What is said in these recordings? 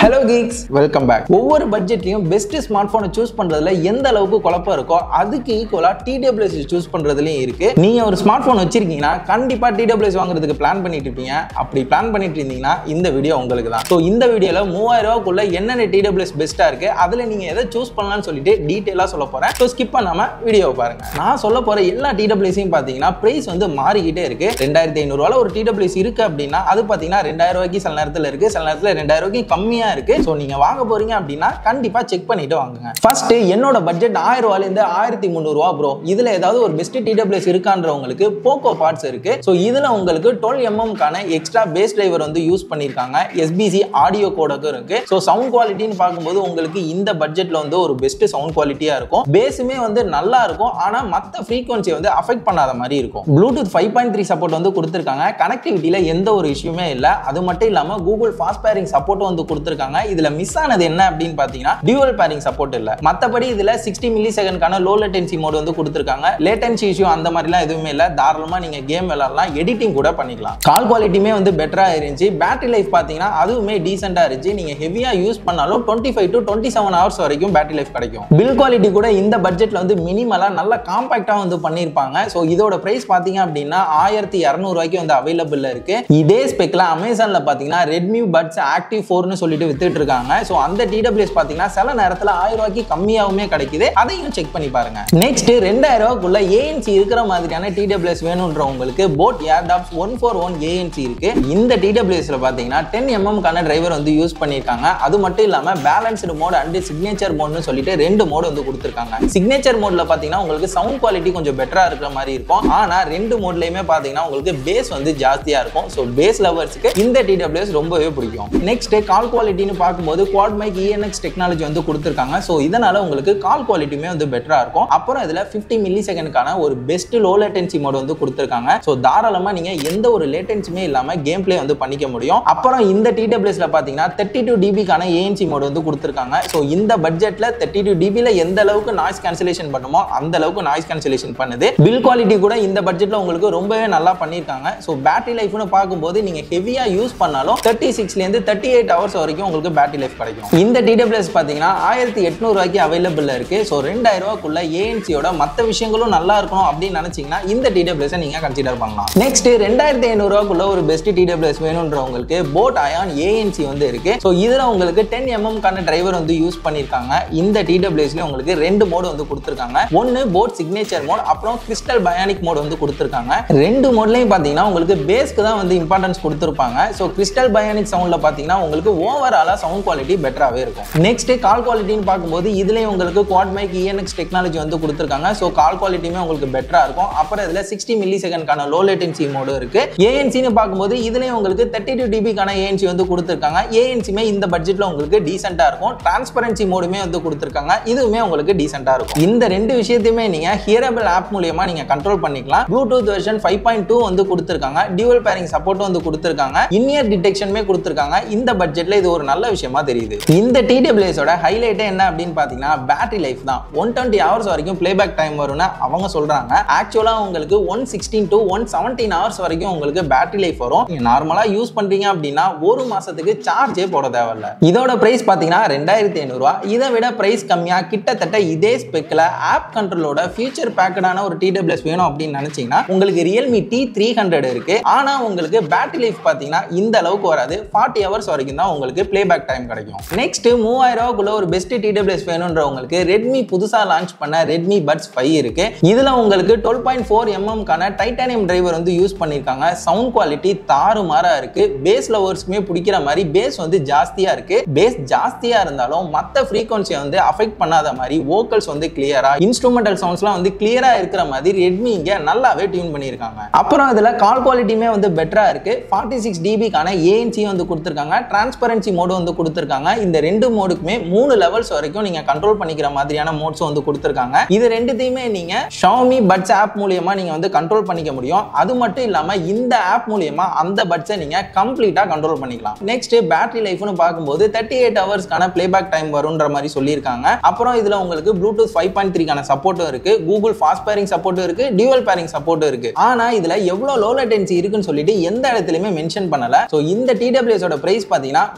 hello Geeks welcome back ஒவ்வொரு பட்ஜெட்லையும் best smart போனை சூஸ் பண்றதுல எந்த அளவுக்கு குழப்பம் இருக்கோ அதுக்கு ஈக்குவலா டிடபிள்யூஎஸ் சூஸ் பண்றதுலயும் இருக்கு நீங்க ஒரு ஸ்மார்ட் போன் வச்சிருக்கீங்கன்னா கண்டிப்பா டிடபிள்யூஎஸ் வாங்குறதுக்கு பிளான் பண்ணிட்டு இருப்பீங்க அப்படி பிளான் பண்ணிட்டு இருந்தீங்கன்னா இந்த வீடியோ உங்களுக்கு தான் ஸோ இந்த வீடியோல மூவாயிரம் ரூபாய்க்குள்ள என்னென்ன டிடபிள்யூஎஸ் பெஸ்ட்டா இருக்கு அதுல நீங்க எதை சூஸ் பண்ணலாம்னு சொல்லிட்டு டீட்டெயிலா சொல்ல போறேன் ஸோ ஸ்கிப் பண்ணாம வீடியோவை பாருங்க நான் சொல்ல போற எல்லா டிடபிள்யூஸையும் பாத்தீங்கன்னா பிரைஸ் வந்து மாறிக்கிட்டே இருக்கு ரெண்டாயிரத்தி ஐநூறுவால ஒரு டிடபிள்யூஎஸ் இருக்கு அப்படின்னா அது பாத்தீங்கன்னா ரெண்டாயிரம் ரூபாய்க்கு சில நேரத்தில் இருக்கு சில நேரத்தில் ரெண்டாயிரம் ரூபாய்க்கு கம்மியா இருக்கு ஸோ நீங்க வாங்க போறீங்க அப்படின்னா கண்டிப்பா செக் பண்ணிட்டு வாங்குங்க ஃபர்ஸ்ட் என்னோட பட்ஜெட் ஆயிரம் ரூபாயில இருந்து ஆயிரத்தி முந்நூறுவா ப்ரோ இதுல ஏதாவது ஒரு பெஸ்ட் டிடபிள்யூஎஸ் இருக்கான்றவங்களுக்கு போக்கோ பார்ட்ஸ் இருக்கு ஸோ இதுல உங்களுக்கு டுவெல் எம்எம்கான எக்ஸ்ட்ரா பேஸ் டிரைவர் வந்து யூஸ் பண்ணிருக்காங்க எஸ்பிசி ஆடியோ கோடக்கும் இருக்கு ஸோ சவுண்ட் குவாலிட்டின்னு பார்க்கும்போது உங்களுக்கு இந்த பட்ஜெட்ல வந்து ஒரு பெஸ்ட் சவுண்ட் குவாலிட்டியா இருக்கும் பேஸுமே வந்து நல்லா இருக்கும் ஆனா மற்ற ஃப்ரீக்வன்சி வந்து அஃபெக்ட் பண்ணாத மாதிரி இருக்கும் Bluetooth five point three support வந்து கொடுத்துருக்காங்க கனெக்டிவிட்டியில எந்த ஒரு இஷ்யூமே இல்லை அது மட்டும் இல்லாம கூகுள் ஃபாஸ்ட் பேரிங் சப்போர்ட்டும் வந்து கொடுத்துருக்காங்க இதுல மிஸ் ஆனது என்ன அப்படின்னு பாத்தீங்கன்னா டியூவல் பேரிங் சப்போர்ட் இல்ல மத்தபடி இதுல சிக்ஸ்டி மில்லி செகண்ட்கான லோ லேட்டன்சி மோட் வந்து கொடுத்துருக்காங்க லேட்டன்சி இஷ்யூ அந்த மாதிரிலாம் எதுவுமே இல்ல தாராளமா நீங்க கேம் விளையாடலாம் எடிட்டிங் கூட பண்ணிக்கலாம் கால் குவாலிட்டியுமே வந்து பெட்டரா இருந்துச்சு பேட்டரி லைஃப் பாத்தீங்கன்னா அதுவுமே டீசெண்டா இருந்துச்சு நீங்க ஹெவியா யூஸ் பண்ணாலும் twenty five to twenty seven hours வரைக்கும் பேட்டரி லைஃப் கிடைக்கும் பில் குவாலிட்டி கூட இந்த பட்ஜெட்ல வந்து மினிமலா நல்ல காம்பாக்டா வந்து பண்ணிருப்பாங்க ஸோ இதோட பிரைஸ் பாத்தீங்க அப்படின்னா ஆயிரத்தி இரநூறுவாய்க்கு வந்து அவைலபிள் இருக்கு இதே ஸ்பெக்ல அமேசான்ல பாத்தீங்கன்னா ரெட்மி பட்ஸ் ஆக்டிவ் ஃபோர்னு சொல்லிட்டு வித்துட்டு இருக்காங்க ஸோ அந்த டிடபிள்யூஎஸ் பாத்தீங்கன்னா சில நேரத்தில் ஆயிரம் ரூபாய்க்கு கம்மியாவுமே கிடைக்குது அதையும் செக் பண்ணி பாருங்க நெக்ஸ்ட் ரெண்டாயிரம் ரூபாய்க்குள்ள ஏஎன்சி இருக்கிற மாதிரியான டிடபிள்யூஎஸ் வேணுன்றவங்களுக்கு boAt Airdopes one four one ANC இருக்கு இந்த டிடபிள்யூஎஸ்ல பாத்தீங்கன்னா டென் எம்எம்கான டிரைவர் வந்து யூஸ் பண்ணியிருக்காங்க அது மட்டும் இல்லாம பேலன்ஸ்டு மோட் அண்ட் சிக்னேச்சர் மோட்னு சொல்லிட்டு ரெண்டு மோட் வந்து கொடுத்துருக்காங்க சிக்னேச்சர் மோட்ல பாத்தீங்கன்னா உங்களுக்கு சவுண்ட் குவாலிட்டி கொஞ்சம் பெட்டரா இருக்கிற மாதிரி இருக்கும் ஆனா ரெண்டு மோட்லயுமே பாத்தீங்கன்னா உங்களுக்கு பேஸ் வந்து ஜாஸ்தியா இருக்கும் ஸோ பேஸ் லவர்ஸ்க்கு இந்த டிடபிள்யூஎஸ் ரொம்பவே பிடிக்கும் நெக்ஸ்ட் கால் குவாலிட்டின்னு பார்க்கும்போது குவாட் மைக் இஎன்எக்ஸ் டெக்னாலஜி வந்து கொடுத்துருக்காங்க ஸோ இதனால உங்களுக்கு கால் குவாலிட்டியுமே வந்து பெட்டரா இருக்கும் அப்புறம் இதுல ஃபிஃப்டி மில்லி செகண்டுக்கான ஒரு பெஸ்ட் லோ லேட்டன்சி மோட் வந்து கொடுத்துருக்காங்க ஸோ தாராளமா நீங்க எந்த ஒரு லேட்டன்சியுமே இல்லாம கேம் பிளே வந்து பண்ணிக்க முடியும் அப்புறம் இந்த டிடபிள்யூஎஸ்ல பாத்தீங்கன்னா தேர்ட்டி டூ டிபிக்கான ஏஎன்சி மோட் வந்து கொடுத்துருக்காங்க ஸோ இந்த பட்ஜெட்ல தேர்ட்டி டூ டிபில எந்த அளவுக்கு நாய்ஸ் கேன்சலேஷன் பண்ணுமோ அந்த அளவுக்கு நாய்ஸ் கேன்சலேஷன் பண்ணுது பில் குவாலிட்டி கூட இந்த பட்ஜெட்ல உங்களுக்கு ரொம்பவே நல்லா பண்ணியிருக்காங்க ஸோ பேட்டரி லைஃப்னு பார்க்கும்போது நீங்க ஹெவியா யூஸ் பண்ணாலும் தேர்ட்டி சிக்ஸ்ல இருந்து தேர்ட்டி எயிட் ஹவர்ஸ் வரைக்கும் உங்களுக்கு பேட்டரி லைஃப் கிடைக்கும் இந்த டிடபிள்யூஎஸ் பாத்தீங்கன்னா ஆயிரத்தி எட்நூறு ரூபாய்க்கு அவைலபிள் இருக்கு ஸோ ரெண்டாயிரம் ரூபாய்க்குள்ள ஏஎன்சியோட மற்ற விஷயங்களும் நல்லா இருக்கணும் அப்படின்னு நினைச்சீங்கன்னா இந்த டிடபிள்யூஎஸ் நீங்க கன்சிடர் பண்ணலாம் நெக்ஸ்ட் ரெண்டாயிரத்தி ஐநூறு ரூபாய்க்குள்ள ஒரு பெஸ்ட் டிடபிள்யூஎஸ் வேணுன்றவங்களுக்கு போட் அயான் ஏஎன்சி வந்து இருக்கு ஸோ இதுல உங்களுக்கு டென் எம்எம்கான டிரைவர் வந்து யூஸ் பண்ணியிருக்காங்க இந்த டிடபிள்யூஎஸ்ல உங்களுக்கு ரெண்டு மோடு வந்து கொடுத்துருக்காங்க ஒன்னு போட் சிக்னேச்சர் மோட் அப்புறம் கிறிஸ்டல் பயானிக் மோட் வந்து கொடுத்துருக்காங்க ரெண்டு மோட்லையும் பார்த்தீங்கன்னா உங்களுக்கு பேஸ்க்கு தான் வந்து இம்பார்ட்டன்ஸ் கொடுத்துருப்பாங்க ஸோ கிறிஸ்டல் பயானிக் சவுண்ட்ல பார்த்தீங்கன்னா உங்களுக்கு ஓவராலாக சவுண்ட் குவாலிட்டி பெட்டராகவே இருக்கும் நெக்ஸ்ட் கால் குவாலிட்டின்னு பார்க்கும்போது இதுலேயும் உங்களுக்கு குவாட் மைக் இஎன்எக்ஸ் டெக்னாலஜி வந்து கொடுத்துருக்காங்க ஸோ கால் குவாலிட்டியுமே உங்களுக்கு பெட்டராக இருக்கும் அப்புறம் இதில் சிக்ஸ்டி மில்லி செகண்ட்கான லோ லேட்டன்சி மோடு இருக்கு ஏஎன்சின்னு பார்க்கும்போது இதுலேயும் உங்களுக்கு தேர்ட்டி டூ டிபிக்கான ஏஎன்சி வந்து கொடுத்துருக்காங்க ஏஎன்சியுமே இந்த பட்ஜெட்டில் உங்களுக்கு டீசெண்டாக இருக்கும் டிரான்ஸ்பரன்சி மோடுமே வந்து கொடுத்துருக்காங்க இதுவுமே உங்களுக்கு டீசெண்டாக இருக்கும் இந்த ரெண்டு விஷயத்தையுமே நீங்கள் ஹியரபிள் ஆப் மூலியமா நீங்கள் கண்ட்ரோல் பண்ணிக்கலாம் Bluetooth version five point two வந்து கொடுத்துருக்காங்க டியூவல் பேரிங் சப்போர்ட் வந்து கொடுத்துருக்காங்க இன்இயர் டிடெக்ஷனுமே கொடுத்துருக்காங்க இந்த பட்ஜெட்ல இது ஒரு நல்ல விஷயமா தெரியுது இந்த டிடபிள்யூஎஸோட ஹைலைட்டே என்ன அப்படின்னு பார்த்தீங்கன்னா பேட்டரி லைஃப் தான் ஒன் டுவெண்ட்டி ஹவர்ஸ் வரைக்கும் பிளேபேக் டைம் வரும்னு அவங்க சொல்றாங்க ஆக்சுவலாக உங்களுக்கு one sixteen to one seventeen hours வரைக்கும் உங்களுக்கு பேட்டரி லைஃப் வரும் நீங்க நார்மலா யூஸ் பண்றீங்க அப்படின்னா ஒரு மாசத்துக்கு சார்ஜே போட தேவையில்ல இதோட பிரைஸ் பார்த்தீங்கன்னா ரெண்டாயிரத்தி ஐநூறுரூவா இதை விட பிரைஸ் கம்மியா கிட்டத்தட்ட இதே ஸ்பெக்கில் ஆப் கண்ட்ரோலோட ஃபியூச்சர் பேக்கடான ஒரு டிடபிள்யூஎஸ் வேணும் அப்படின்னு நினைச்சீங்கன்னா உங்களுக்கு ரியல்மி டி த்ரீ ஹண்ட்ரட் இருக்கு ஆனா உங்களுக்கு பேட்டரி லைஃப் பார்த்தீங்கன்னா இந்த அளவுக்கு வராது ஃபார்ட்டி ஹவர்ஸ் வரைக்கும் தான் உங்களுக்கு பிளேபேக் டைம் கிடைக்கும் நெக்ஸ்ட் மூவாயிரம் ரூபாய்க்குள்ள ஒரு பெஸ்ட் டிடபிள்யூஎஸ் வேணுன்றவங்களுக்கு ரெட்மி புதுசா லான்ச் பண்ண ரெட்மி பட்ஸ் ஃபைவ் இருக்கு இதுல உங்களுக்கு டுவெல் பாயிண்ட் ஃபோர் எம்எம்கான டைட்டானியம் டிரைவர் வந்து யூஸ் பண்ணியிருக்காங்க சவுண்ட் குவாலிட்டி தாறுமாறா இருக்கு பேஸ் லவர்ஸ்க்குமே பிடிக்கிற மாதிரி பேஸ் வந்து ஜாஸ்தியா இருக்கு பேஸ் ஜாஸ்தியா இருந்தாலும் மற்ற ஃப்ரீக்வன்சியை வந்து அஃபெக்ட் பண்ணாத மாதிரி வோக்கல்ஸ் வந்து கிளியரா இன்ஸ்ட்ருமெண்டல் சவுண்ட்ஸ்லாம் வந்து கிளியரா இருக்கிற மாதிரி ரெட்மி இங்க நல்லாவே டியூன் பண்ணியிருக்காங்க அப்புறம் இதுல கால் குவாலிட்டியுமே வந்து பெட்டரா இருக்கு ஃபார்ட்டி சிக்ஸ் டிபிக்கான ஏஎன்சி வந்து கொடுத்துருக்காங்க டிரான்ஸ்பரன்சி மோடு வந்து கொடுத்துருக்காங்க இந்த ரெண்டு மோடுக்குமே மூணு லெவல்ஸ் வரைக்கும் நீங்க கண்ட்ரோல் பண்ணிக்கிற மாதிரியான மோட்ஸும் வந்து கொடுத்துருக்காங்க இது ரெண்டுத்தையுமே நீங்க ஷாமி பட்ஸ் ஆப் மூலியமா நீங்க வந்து கண்ட்ரோல் பண்ணிக்க முடியும் அது மட்டும் இல்லாம இந்த ஆப் மூலியமா அந்த பட்ஸை நீங்க கம்ப்ளீட்டா கண்ட்ரோல் பண்ணிக்கலாம் நெக்ஸ்ட் பேட்டரி லைஃப்னு பார்க்கும்போது தேர்ட்டி எயிட் ஹவர்ஸ்க்கான பிளேபேக் டைம் வரும்ன்ற மாதிரி சொல்லியிருக்காங்க அப்புறம் இதுல உங்களுக்கு ப்ளூடூத் ஃபைவ் பாயிண்ட் த்ரீக்கான சப்போர்ட்டும் இருக்கு கூகுள் ஃபாஸ்ட் பேரிங் சப்போர்ட்டும் இருக்கு டியூவல் பேரிங் சப்போர்ட்டும் இருக்கு ஆனா இதுல எவ்வளவு லோ லேட்டன்சி இருக்குன்னு சொல்லிட்டு எந்த இடத்துலயுமே மென்ஷன் பண்ணல ஸோ இந்த டிடபிள்யூஎஸோட பிரைஸ் பாத்தீங்கன்னா மூவாயிரம்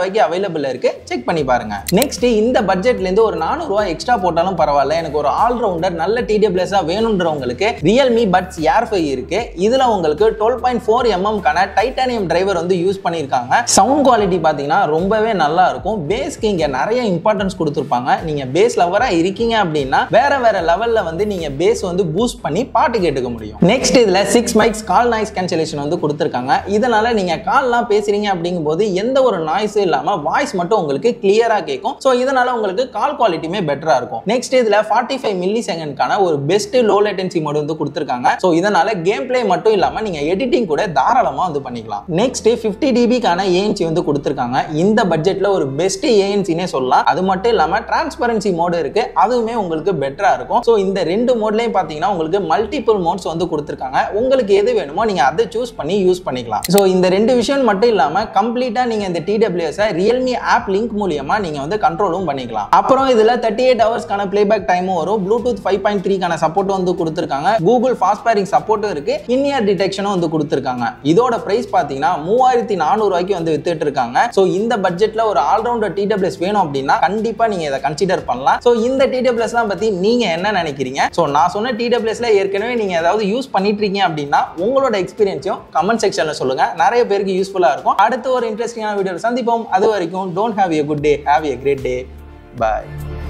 ரூபாய்க்கு அவைலபிள் இருக்கு செக் பண்ணி பாருங்க நெக்ஸ்ட் இந்த பட்ஜெட்ல இருந்து ஒரு நானூறு ரூபாய் எக்ஸ்ட்ரா போட்டாலும் பரவாயில்ல எனக்கு ஒரு ஆல்ரவுண்டர் நல்ல டிடிஎப்ளஸா வேணுன்றவங்களுக்கு ரியல்மி பட்ஸ் ஏர்ஃபை இருக்கு இதுல உங்களுக்கு டுவெல் பாயிண்ட் ஃபோர் எம்எம்கான டைட்டானியம் டிரைவர் வந்து யூஸ் பண்ணியிருக்காங்க சவுண்ட் குவாலிட்டி பார்த்தீங்கன்னா ரொம்பவே நல்லா இருக்கும் பேஸ்க்கு இங்க நிறைய இம்பார்ட்டன்ஸ் கொடுத்துருப்பாங்க நீங்க பேஸ் லவரா இருக்கீங்க அப்படின்னா வேற வேற லெவல்ல வந்து நீங்க பேஸ் வந்து பூஸ்ட் பண்ணி பாட்டு கேட்டுக்க முடியும் நெக்ஸ்ட் இதுல six mics call noise cancellation வந்து கொடுத்துருக்காங்க இதனால நீங்க கால்லாம் பேசுறீங்க அப்படிங்கும்போது எந்த ஒரு நாய்ஸும் இல்லாம வாய்ஸ் மட்டும் உங்களுக்கு கிளியரா கேட்கும் ஸோ இதனால உங்களுக்கு கால் குவாலிட்டியுமே பெட்டரா இருக்கும் நெக்ஸ்ட் இதுல ஃபார்ட்டி ஃபைவ் மில்லி செகண்ட்கான ஒரு பெஸ்ட் லோ லேட்டன்சி மோட் வந்து கொடுத்துருக்காங்க ஸோ இதனால கேம் பிளே மட்டும் இல்லாம நீங்க எடிட்டிங் கூட தாராளமா வந்து பண்ணிக்கலாம் நெக்ஸ்ட் ஃபிஃப்டி டிபிக்கான ஏஎன்சி வந்து கொடுத்துருக்காங்க இந்த பட்ஜெட்ல ஒரு பெஸ்ட் ஏஎன்சினே சொல்லலாம் அது மட்டும் இல்லாம டிரான்ஸ்பரன்சி மோடு இருக்கு அதுவுமே உங்களுக்கு பெட்டரா இருக்கும் ஸோ இந்த ரெண்டு மோட்லயும் பாத்தீங்கன்னா உங்களுக்கு மல்டிபிள் மோட்ஸ் வந்து கொடுத்துருக்காங்க உங்களுக்கு எது வேணுமோ நீங்க அதை சூஸ் பண்ணி யூஸ் பண்ணிக்கலாம் ஸோ இந்த ரெண்டு விஷயம் மட்டும் இல்லாம கம்ப்ளீட்டா நீங்க இந்த டிடபிள்யூஎஸ் ரியல்மி ஆப் லிங்க் மூலியமா நீங்க வந்து கண்ட்ரோலும் பண்ணிக்கலாம் அப்புறம் இதுல தேர்ட்டி எயிட் ஹவர்ஸ்க்கான பிளேபேக் டைமும் வரும் ப்ளூடூத் ஃபைவ் பாயிண்ட் த்ரீக்கான சப்போர்ட் வந்து கொடுத்துருக்காங்க கூகுள் ஃபாஸ்ட் பேரிங் சப்போர்ட்டும் இருக்கு இன்இயர் டிடெக்ஷனும் வந்து கொடுத்துருக்காங்க இதோட பிரைஸ் பாத்தீங்கன்னா மூவாயிரத்தி நானூறு ரூபாய்க்கு வந்து வித்துட்டு இருக்காங்க ஸோ இந்த பட்ஜெட்ல ஒரு ஆல்ரவுண்டர் டிடபிள்யூஎஸ் வேணும் அப்படின்னா கண்டிப்பா நீங்க இதை கன்சிடர் பண்ணலாம் ஸோ இந்த டிடபிள்யூஎஸ்லாம் பத்தி நீங்க என்ன நினைக்கிறீங்க ஸோ நான் சொன்ன டிடபிள்யூஎஸ்ல ஏற்கனவே நீங்க ஏதாவது யூஸ் பண்ணிட்டு இருக்கீங்க அப்படின்னா உங்களோட எக்ஸ்பீரியன்ஸையும் கமெண்ட் செக்ஷன்ல சொல்லுங்க நிறைய பேருக்கு யூஸ்ஃபுல்லா இருக்கும் அடுத்த ஒரு இன்ட்ரெஸ்டிங்கான வீடியோ சந்திப்போம் அது வரைக்கும் don't have a good day have a great day bye